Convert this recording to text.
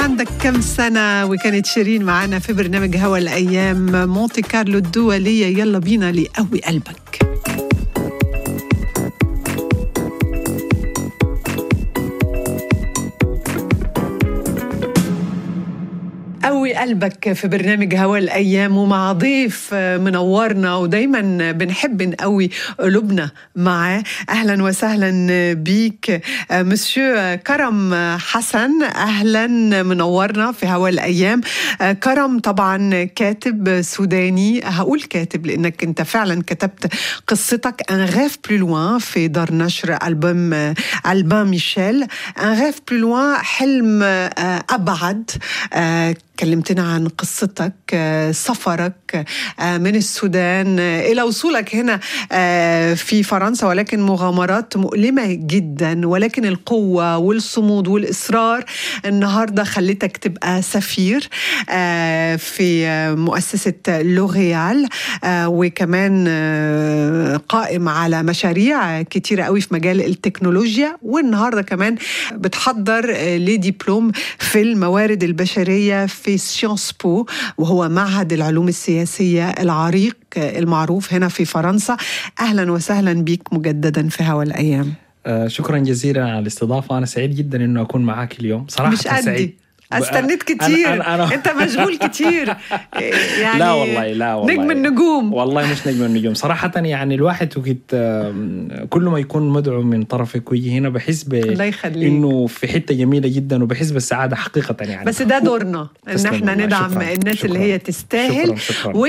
عندك كم سنة وكانت شيرين معنا في برنامج هوا الأيام مونتي كارلو الدولية يلا بينا لقوي قلبك قوي قلبك في برنامج هوا الأيام ومع ضيف منورنا ودايما بنحب نقوي قلوبنا معاه أهلا وسهلا بيك مسيو كرم حسن أهلا منورنا في هوا الأيام كرم طبعا كاتب سوداني هقول كاتب لأنك أنت فعلا كتبت قصتك ان غاف بلو لوان في دار نشر ألبوم ألبان ميشيل ان غاف بلو لوان حلم أبعد كلمتنا عن قصتك سفرك من السودان الى وصولك هنا في فرنسا ولكن مغامرات مؤلمه جدا ولكن القوه والصمود والاصرار النهارده خلتك تبقى سفير في مؤسسه لوريال وكمان قائم على مشاريع كتيره قوي في مجال التكنولوجيا والنهارده كمان بتحضر لدبلوم في الموارد البشريه في سيونس بو وهو معهد العلوم السياسية العريق المعروف هنا في فرنسا أهلا وسهلا بك مجددا في هوا الأيام آه شكرا جزيلا على الاستضافة أنا سعيد جدا أنه أكون معاك اليوم صراحة مش قدي. سعيد استنيت كتير أنا أنا انت مشغول كتير يعني لا والله لا والله نجم النجوم والله مش نجم النجوم صراحة يعني الواحد وقت كل ما يكون مدعو من طرفك ويجي هنا بحس ب الله يخليك انه في حتة جميلة جدا وبحس بالسعادة حقيقة يعني بس ده دورنا ان تسلم احنا والله. ندعم شكراً. الناس اللي شكراً. هي تستاهل شكرا شكرا